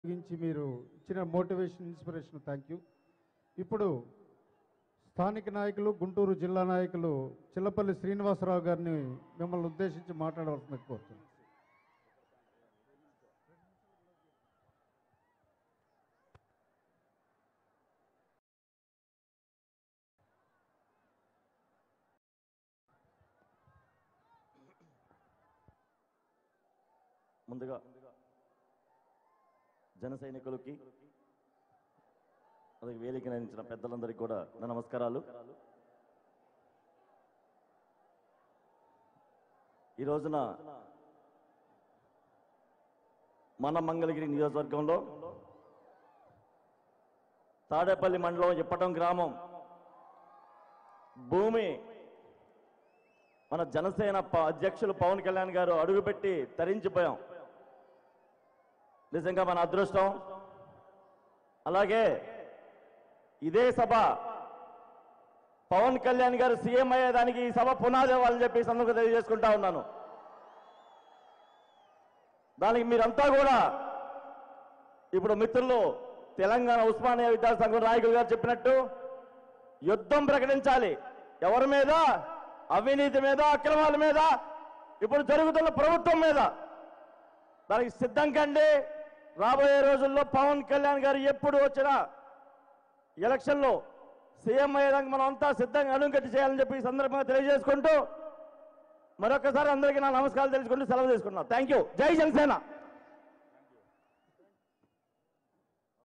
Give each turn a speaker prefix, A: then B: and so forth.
A: గురించి మీరు ఇచ్చిన మోటివేషన్ ఇన్స్పిరేషన్ థ్యాంక్ యూ ఇప్పుడు స్థానిక నాయకులు గుంటూరు జిల్లా నాయకులు చిల్లపల్లి శ్రీనివాసరావు గారిని మిమ్మల్ని ఉద్దేశించి మాట్లాడవలసింది కోరుతున్నాను
B: ముందుగా జన సైనికులకి అలాగే వేదిక నిర్మించిన పెద్దలందరికీ కూడా నా నమస్కారాలు ఈ రోజున మన మంగళగిరి నియోజకవర్గంలో తాడేపల్లి మండలం ఇప్పటం గ్రామం భూమి మన జనసేన ప- అధ్యక్షులు పవన్ కళ్యాణ్ గారు అడుగుపెట్టి తరించిపోయాం నిజంగా మన అదృష్టం అలాగే ఇదే సభ పవన్ కళ్యాణ్ గారు సీఎం అయ్యేదానికి ఈ సభ పునాది అవ్వాలని చెప్పి ఈ సందర్భంగా తెలియజేసుకుంటా ఉన్నాను దానికి మీరంతా కూడా ఇప్పుడు మిత్రులు తెలంగాణ ఉస్మానియా విద్యాసంఘం నాయకులు గారు చెప్పినట్టు యుద్ధం ప్రకటించాలి ఎవరి మీద అవినీతి మీద అక్రమాల మీద ఇప్పుడు జరుగుతున్న ప్రభుత్వం మీద దానికి సిద్ధం కండి రాబోయే రోజుల్లో పవన్ కళ్యాణ్ గారు ఎప్పుడు వచ్చినా ఎలక్షన్లో సీఎం అయ్యేదానికి మనం అంతా సిద్ధంగా అడుగుకట్టి చేయాలని చెప్పి ఈ సందర్భంగా తెలియజేసుకుంటూ మరొకసారి అందరికీ నా నమస్కారాలు తెలుసుకుంటూ సెలవు తీసుకున్నాను థ్యాంక్ యూ జై జనసేన